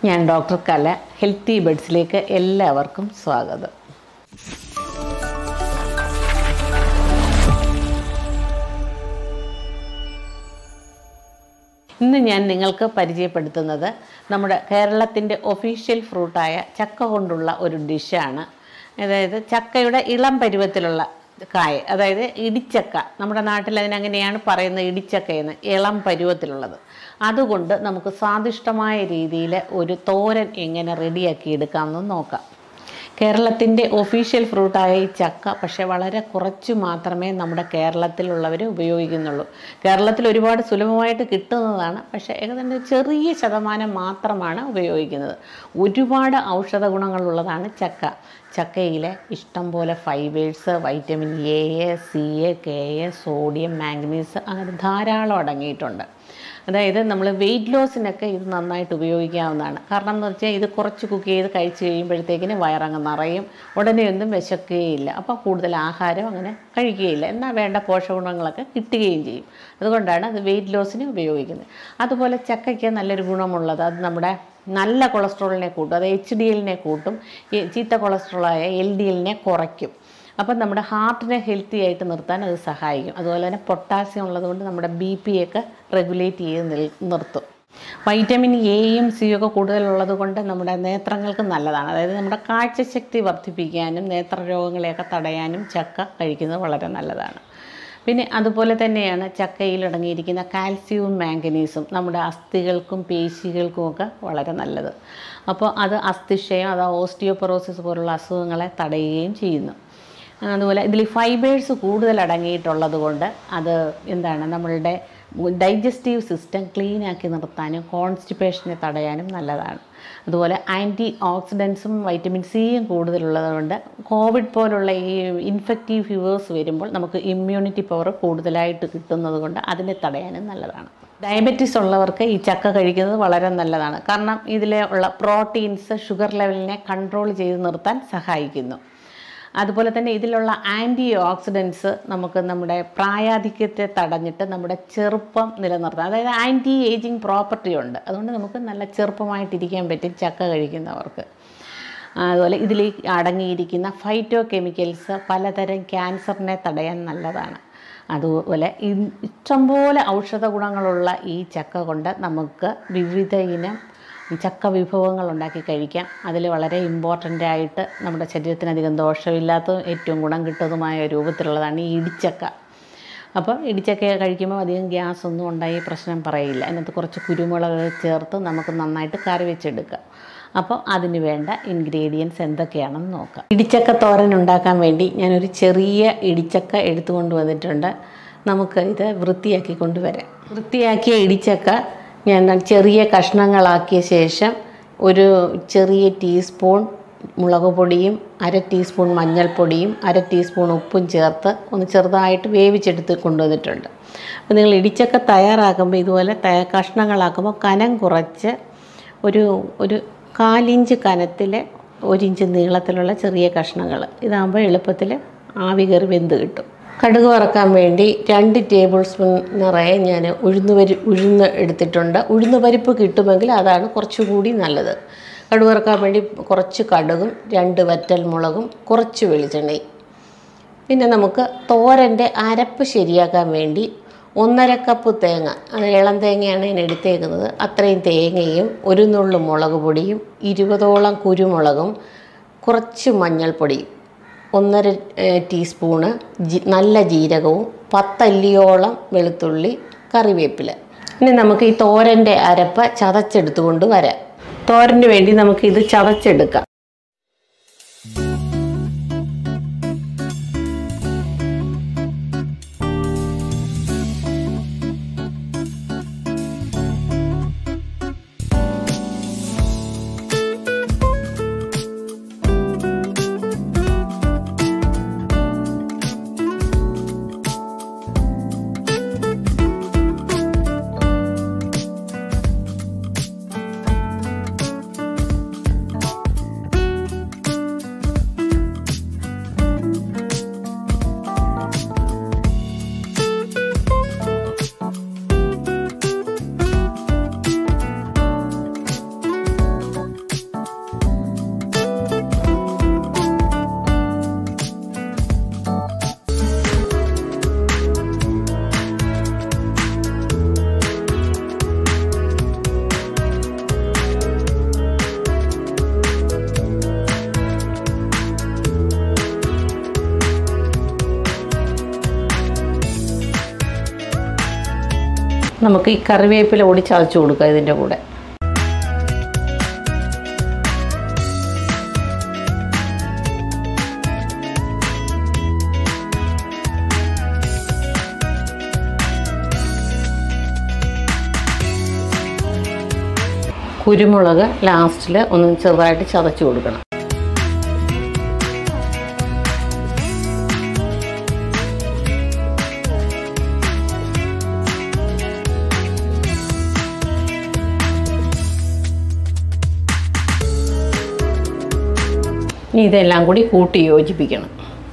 ഞാൻ ഡോക്ടർ കല ഹെൽത്തി ബെഡ്സിലേക്ക് എല്ലാവർക്കും സ്വാഗതം ഇന്ന് ഞാൻ നിങ്ങൾക്ക് പരിചയപ്പെടുത്തുന്നത് നമ്മുടെ കേരളത്തിൻ്റെ ഒഫീഷ്യൽ ഫ്രൂട്ടായ ചക്ക കൊണ്ടുള്ള ഒരു ഡിഷാണ് അതായത് ചക്കയുടെ ഇളം പരുവത്തിലുള്ള കായ അതായത് ഇടിച്ചക്ക നമ്മുടെ നാട്ടിൽ അതിനങ്ങനെയാണ് പറയുന്നത് ഇടിച്ചക്കയെന്ന് ഇളം പരുവത്തിലുള്ളത് അതുകൊണ്ട് നമുക്ക് സ്വാദിഷ്ടമായ രീതിയിൽ ഒരു തോരൻ എങ്ങനെ റെഡിയാക്കി എടുക്കാമെന്ന് നോക്കാം കേരളത്തിൻ്റെ ഒഫീഷ്യൽ ഫ്രൂട്ടായ ഈ ചക്ക പക്ഷേ വളരെ കുറച്ച് മാത്രമേ നമ്മുടെ കേരളത്തിലുള്ളവർ ഉപയോഗിക്കുന്നുള്ളൂ കേരളത്തിൽ ഒരുപാട് സുലഭമായിട്ട് കിട്ടുന്നതാണ് പക്ഷേ ഏകദേശം ചെറിയ ശതമാനം മാത്രമാണ് ഉപയോഗിക്കുന്നത് ഒരുപാട് ഔഷധ ഗുണങ്ങളുള്ളതാണ് ചക്ക ചക്കയിലെ ഇഷ്ടം പോലെ fibres vitamin A C A K A sodium manganese അങ്ങനെ ധാരാളം അടങ്ങിയിട്ടുണ്ട് അതായത് നമ്മൾ വെയിറ്റ് ലോസിനൊക്കെ ഇത് നന്നായിട്ട് ഉപയോഗിക്കാവുന്നതാണ് കാരണം എന്ന് വെച്ചാൽ ഇത് കുറച്ച് കുക്ക് ചെയ്ത് കഴിച്ച് കഴിയുമ്പോഴത്തേക്കിന് വയറങ്ങ് നിറയും ഉടനെ ഒന്നും വിശക്കുകയില്ല അപ്പോൾ കൂടുതൽ ആഹാരം അങ്ങനെ കഴിക്കുകയില്ല എന്നാൽ വേണ്ട പോഷകഗുണങ്ങളൊക്കെ കിട്ടുകയും ചെയ്യും അതുകൊണ്ടാണ് അത് വെയിറ്റ് ലോസിന് ഉപയോഗിക്കുന്നത് അതുപോലെ ചക്കയ്ക്ക് നല്ലൊരു ഗുണമുള്ളത് അത് നമ്മുടെ നല്ല കൊളസ്ട്രോളിനെ കൂട്ടും അത് എച്ച് ഡി എല്ലിനെ കൂട്ടും ഈ ചീത്ത കൊളസ്ട്രോളായ എൽ ഡി എല്ലിനെ കുറയ്ക്കും അപ്പം നമ്മുടെ ഹാർട്ടിനെ ഹെൽത്തി ആയിട്ട് നിർത്താൻ അത് സഹായിക്കും അതുപോലെ തന്നെ പൊട്ടാസ്യം ഉള്ളതുകൊണ്ട് നമ്മുടെ ബി പി ഒക്കെ റെഗുലേറ്റ് ചെയ്ത് നിൽ നിർത്തും വൈറ്റമിൻ എയും സിയും ഒക്കെ കൂടുതലുള്ളത് കൊണ്ട് നമ്മുടെ നേത്രങ്ങൾക്ക് നല്ലതാണ് അതായത് നമ്മുടെ കാഴ്ചശക്തി വർദ്ധിപ്പിക്കാനും നേത്രരോഗങ്ങളെയൊക്കെ തടയാനും ചക്ക കഴിക്കുന്നത് വളരെ നല്ലതാണ് പിന്നെ അതുപോലെ തന്നെയാണ് ചക്കയിൽ അടങ്ങിയിരിക്കുന്ന കാൽസ്യവും മാംഗനീസും നമ്മുടെ അസ്ഥികൾക്കും പേശികൾക്കും ഒക്കെ വളരെ നല്ലത് അപ്പോൾ അത് അസ്ഥിക്ഷയം അതാ ഓസ്റ്റിയോപൊറോസിസ് പോലുള്ള അസുഖങ്ങളെ തടയുകയും ചെയ്യുന്നു അതുപോലെ ഇതിൽ ഫൈബേഴ്സ് കൂടുതൽ അടങ്ങിയിട്ടുള്ളത് കൊണ്ട് അത് എന്താണ് നമ്മളുടെ ഡൈജസ്റ്റീവ് സിസ്റ്റം ക്ലീൻ ആക്കി നിർത്താനും കോൺസ്റ്റിപ്പേഷനെ തടയാനും നല്ലതാണ് അതുപോലെ ആൻറ്റി ഓക്സിഡൻസും വൈറ്റമിൻ സിയും കൂടുതലുള്ളത് കൊണ്ട് കോവിഡ് പോലുള്ള ഈ ഇൻഫെക്റ്റീവ് ഫീവേഴ്സ് വരുമ്പോൾ നമുക്ക് ഇമ്മ്യൂണിറ്റി പവർ കൂടുതലായിട്ട് കിട്ടുന്നത് കൊണ്ട് അതിനെ തടയാനും നല്ലതാണ് ഡയബറ്റീസ് ഉള്ളവർക്ക് ഈ ചക്ക കഴിക്കുന്നത് വളരെ നല്ലതാണ് കാരണം ഇതിലെ ഉള്ള പ്രോട്ടീൻസ് ഷുഗർ ലെവലിനെ കൺട്രോൾ ചെയ്ത് നിർത്താൻ സഹായിക്കുന്നു അതുപോലെ തന്നെ ഇതിലുള്ള ആൻറ്റി ഓക്സിഡൻസ് നമുക്ക് നമ്മുടെ പ്രായാധിക്യത്തെ തടഞ്ഞിട്ട് നമ്മുടെ ചെറുപ്പം നിലനിർത്താം അതായത് ആൻറ്റി ഏജിങ് പ്രോപ്പർട്ടി ഉണ്ട് അതുകൊണ്ട് നമുക്ക് നല്ല ചെറുപ്പമായിട്ടിരിക്കാൻ പറ്റും ചക്ക കഴിക്കുന്നവർക്ക് അതുപോലെ ഇതിൽ അടങ്ങിയിരിക്കുന്ന ഫൈറ്റോ കെമിക്കൽസ് പലതരം ക്യാൻസറിനെ തടയാൻ നല്ലതാണ് അതുപോലെ ഇഷ്ടംപോലെ ഔഷധ ഗുണങ്ങളുള്ള ഈ ചക്ക കൊണ്ട് നമുക്ക് വിവിധ ഇനം ചക്ക വിഭവങ്ങൾ ഉണ്ടാക്കി കഴിക്കാം അതിൽ വളരെ ഇമ്പോർട്ടൻ്റ് ആയിട്ട് നമ്മുടെ ശരീരത്തിന് അധികം ദോഷമില്ലാത്തതും ഏറ്റവും ഗുണം കിട്ടുന്നതുമായ രൂപത്തിലുള്ളതാണ് ഈ ഇടിച്ചക്ക അപ്പോൾ ഇടിച്ചക്ക കഴിക്കുമ്പോൾ അധികം ഗ്യാസ് ഒന്നും ഉണ്ടായി പ്രശ്നം പറയില്ല അതിനകത്ത് കുറച്ച് കുരുമുളക് ചേർത്ത് നമുക്ക് നന്നായിട്ട് കറി വെച്ചെടുക്കാം അപ്പോൾ അതിന് വേണ്ട ഇൻഗ്രീഡിയൻസ് എന്തൊക്കെയാണെന്ന് നോക്കാം ഇടിച്ചക്ക തോരൻ ഉണ്ടാക്കാൻ വേണ്ടി ഞാനൊരു ചെറിയ ഇടിച്ചക്ക എടുത്തുകൊണ്ട് വന്നിട്ടുണ്ട് നമുക്ക് ഇത് വൃത്തിയാക്കി കൊണ്ടുവരാം വൃത്തിയാക്കിയ ഇടിച്ചക്ക ഞാൻ ചെറിയ കഷ്ണങ്ങളാക്കിയ ശേഷം ഒരു ചെറിയ ടീസ്പൂൺ മുളക് പൊടിയും അര ടീസ്പൂൺ മഞ്ഞൾപ്പൊടിയും അര ടീസ്പൂൺ ഉപ്പും ചേർത്ത് ഒന്ന് ചെറുതായിട്ട് വേവിച്ചെടുത്ത് കൊണ്ടുവന്നിട്ടുണ്ട് അപ്പോൾ നിങ്ങൾ ഇടിച്ചൊക്കെ തയ്യാറാക്കുമ്പോൾ ഇതുപോലെ തയ കഷ്ണങ്ങളാക്കുമ്പോൾ കനം കുറച്ച് ഒരു ഒരു കാലിഞ്ച് കനത്തിൽ ഒരിഞ്ച് നീളത്തിലുള്ള ചെറിയ കഷ്ണങ്ങൾ ഇതാകുമ്പോൾ എളുപ്പത്തിൽ ആവി കയറി വെന്ത് കിട്ടും കടുക് വറക്കാൻ വേണ്ടി രണ്ട് ടേബിൾ സ്പൂൺ നിറയെ ഞാൻ ഉഴുന്ന് പരി ഉഴുന്ന് എടുത്തിട്ടുണ്ട് ഉഴുന്ന് പരിപ്പ് കിട്ടുമെങ്കിൽ അതാണ് കുറച്ചുകൂടി നല്ലത് കടുക് വറക്കാൻ വേണ്ടി കുറച്ച് കടുകും രണ്ട് വറ്റൽ മുളകും കുറച്ച് വെളിച്ചെണ്ണയും പിന്നെ നമുക്ക് തോരൻ്റെ അരപ്പ് ശരിയാക്കാൻ വേണ്ടി ഒന്നര കപ്പ് തേങ്ങ അത് ഇളം തേങ്ങയാണ് ഞാൻ എടുത്തേക്കുന്നത് അത്രയും തേങ്ങയും ഒരു നുള്ളു മുളക് പൊടിയും ഇരുപതോളം കുരുമുളകും കുറച്ച് മഞ്ഞൾപ്പൊടിയും ഒന്നര ടീസ്പൂണ് ജി നല്ല ജീരകവും പത്തല്ലിയോളം വെളുത്തുള്ളി കറിവേപ്പില ഇനി നമുക്ക് ഈ തോരൻ്റെ അരപ്പ് ചതച്ചെടുത്തുകൊണ്ട് വരാം തോരന് വേണ്ടി നമുക്ക് ഇത് ചതച്ചെടുക്കാം നമുക്ക് ഈ കറിവേപ്പില കൂടി ചതച്ച് കൊടുക്കാം ഇതിൻ്റെ കൂടെ കുരുമുളക് ലാസ്റ്റിൽ ഒന്ന് ചെറുതായിട്ട് ചതച്ച് കൊടുക്കണം ഇനി ഇതെല്ലാം കൂടി കൂട്ടി യോജിപ്പിക്കണം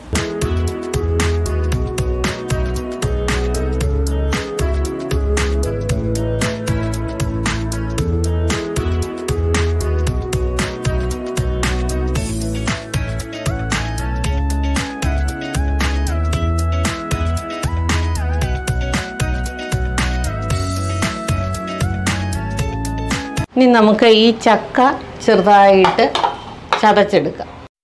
ഇനി നമുക്ക് ഈ ചക്ക ചെറുതായിട്ട് ചതച്ചെടുക്കാം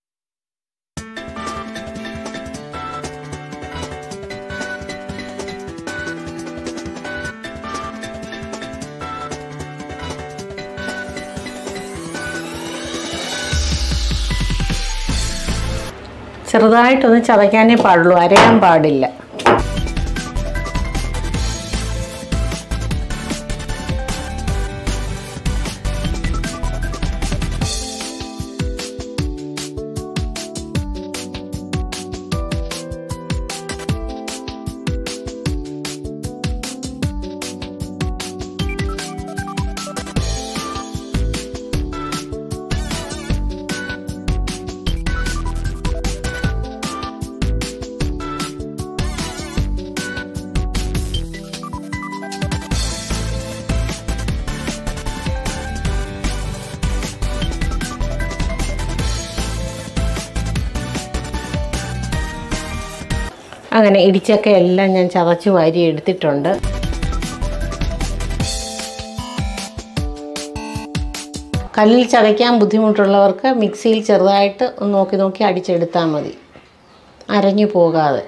ചെറുതായിട്ടൊന്ന് ചതയ്ക്കാനേ പാടുള്ളൂ അരയാൻ പാടില്ല അങ്ങനെ ഇടിച്ചക്ക എല്ലാം ഞാൻ ചതച്ച് വാരി എടുത്തിട്ടുണ്ട് കല്ലിൽ ചതയ്ക്കാൻ ബുദ്ധിമുട്ടുള്ളവർക്ക് മിക്സിയിൽ ചെറുതായിട്ട് ഒന്ന് നോക്കി നോക്കി അടിച്ചെടുത്താൽ മതി അരഞ്ഞു പോകാതെ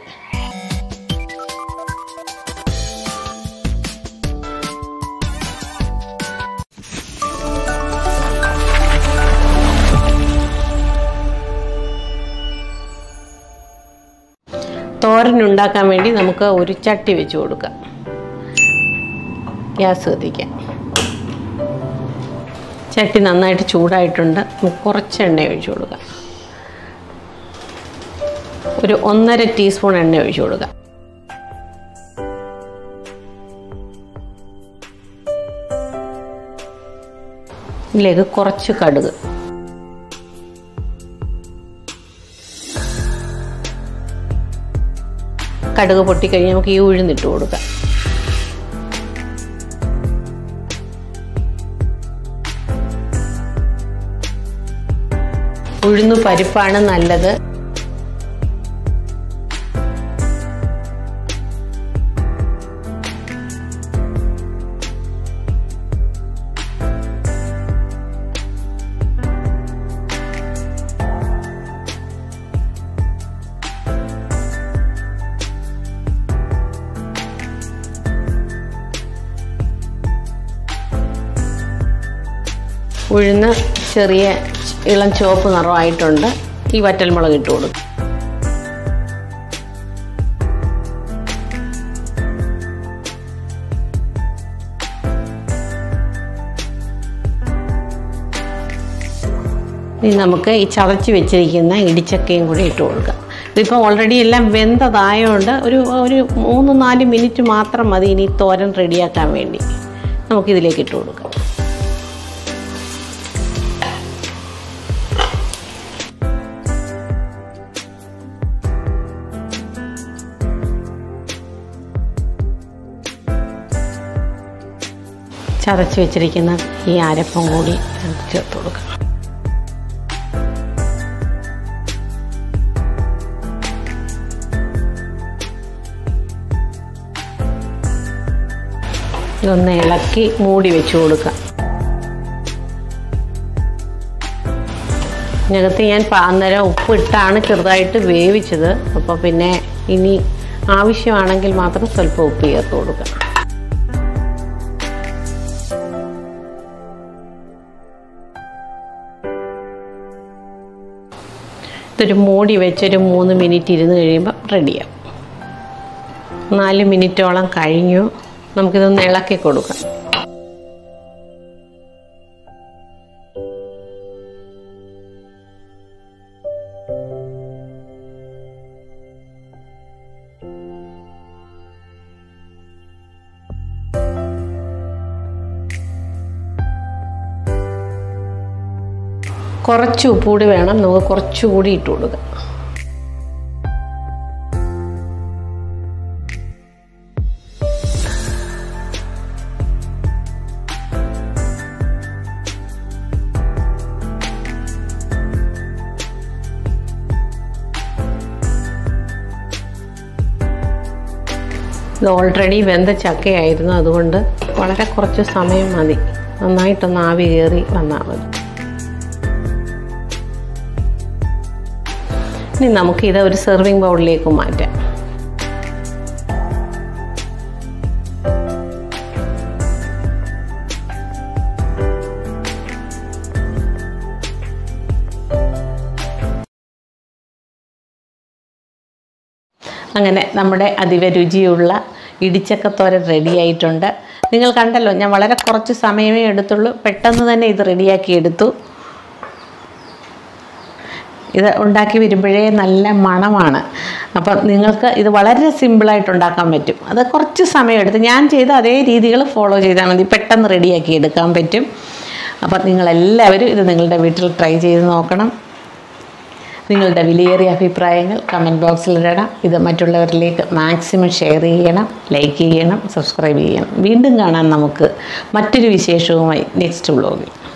തോരൻ ഉണ്ടാക്കാൻ വേണ്ടി നമുക്ക് ഒരു ചട്ടി വെച്ച് കൊടുക്കാം ഗ്യാസ് കത്തിക്കാം ചട്ടി നന്നായിട്ട് ചൂടായിട്ടുണ്ട് നമുക്ക് കുറച്ച് എണ്ണ ഒഴിച്ചു കൊടുക്കാം ഒരു ഒന്നര ടീസ്പൂൺ എണ്ണ ഒഴിച്ചു കൊടുക്കാം ഇതിലേക്ക് കുറച്ച് കടുക് കടുക് പൊട്ടിക്കഴിഞ്ഞ് നമുക്ക് ഈ ഉഴുന്നിട്ട് കൊടുക്കാം ഉഴുന്നു പരിപ്പാണ് നല്ലത് ഉഴുന്ന് ചെറിയ ഇളം ചുവപ്പ് നിറമായിട്ടുണ്ട് ഈ വറ്റൽമുളക് ഇട്ട് കൊടുക്കും ഇനി നമുക്ക് ഈ ചതച്ച് വെച്ചിരിക്കുന്ന ഇടിച്ചക്കയും കൂടി ഇട്ട് കൊടുക്കാം ഇതിപ്പോൾ ഓൾറെഡി എല്ലാം വെന്തതായതുകൊണ്ട് ഒരു ഒരു മൂന്ന് നാല് മിനിറ്റ് മാത്രം മതി ഇനി തോരൻ റെഡിയാക്കാൻ വേണ്ടി നമുക്കിതിലേക്ക് ഇട്ട് കൊടുക്കാം ചതച്ച് വെച്ചിരിക്കുന്ന ഈ അരപ്പം കൂടി ചേർത്ത് കൊടുക്കാം ഇതൊന്ന് ഇളക്കി മൂടി വെച്ച് കൊടുക്കാം ഇതിനകത്ത് ഞാൻ പ- അന്നേരം ഉപ്പിട്ടാണ് ചെറുതായിട്ട് വേവിച്ചത് അപ്പോൾ പിന്നെ ഇനി ആവശ്യമാണെങ്കിൽ മാത്രം സ്വല്പം ഉപ്പ് ചേർത്ത് കൊടുക്കാം ഇതൊരു മൂടി വെച്ചൊരു മൂന്ന് മിനിറ്റ് ഇരുന്ന് കഴിയുമ്പോൾ റെഡിയാവും നാല് മിനിറ്റോളം കഴിഞ്ഞു നമുക്കിതൊന്ന് ഇളക്കി കൊടുക്കാം കുറച്ച് ഉപ്പുകൂടി വേണം നമുക്ക് കുറച്ചുകൂടി ഇട്ട് കൊടുക്കാം ഇത് ഓൾറെഡി വെന്ത ചക്കയായിരുന്നു അതുകൊണ്ട് വളരെ കുറച്ച് സമയം മതി നന്നായിട്ടൊന്ന് ആവി കയറി വന്നാൽ മതി ഇനി നമുക്ക് ഇത് ഒരു സെർവിങ് ബൗളിലേക്ക് മാറ്റാം അങ്ങനെ നമ്മുടെ അതീവ രുചിയുള്ള ഇടിച്ചക്കത്തോരൻ റെഡി ആയിട്ടുണ്ട് നിങ്ങൾ കണ്ടല്ലോ ഞാൻ വളരെ കുറച്ച് സമയമേ എടുത്തുള്ളൂ പെട്ടെന്ന് തന്നെ ഇത് റെഡിയാക്കി എടുത്തു ഇത് ഉണ്ടാക്കി വരുമ്പോഴേ നല്ല മണമാണ് അപ്പം നിങ്ങൾക്ക് ഇത് വളരെ സിമ്പിളായിട്ട് ഉണ്ടാക്കാൻ പറ്റും അത് കുറച്ച് സമയം എടുത്ത് ഞാൻ ചെയ്ത അതേ രീതികൾ ഫോളോ ചെയ്താൽ മതി പെട്ടെന്ന് റെഡിയാക്കി എടുക്കാൻ പറ്റും അപ്പം നിങ്ങളെല്ലാവരും ഇത് നിങ്ങളുടെ വീട്ടിൽ ട്രൈ ചെയ്ത് നോക്കണം നിങ്ങളുടെ വിലയേറിയ അഭിപ്രായങ്ങൾ കമൻറ്റ് ബോക്സിൽ ഇടണം ഇത് മറ്റുള്ളവരിലേക്ക് മാക്സിമം ഷെയർ ചെയ്യണം ലൈക്ക് ചെയ്യണം സബ്സ്ക്രൈബ് ചെയ്യണം വീണ്ടും കാണാൻ നമുക്ക് മറ്റൊരു വിശേഷവുമായി നെക്സ്റ്റ് വ്ളോഗിൽ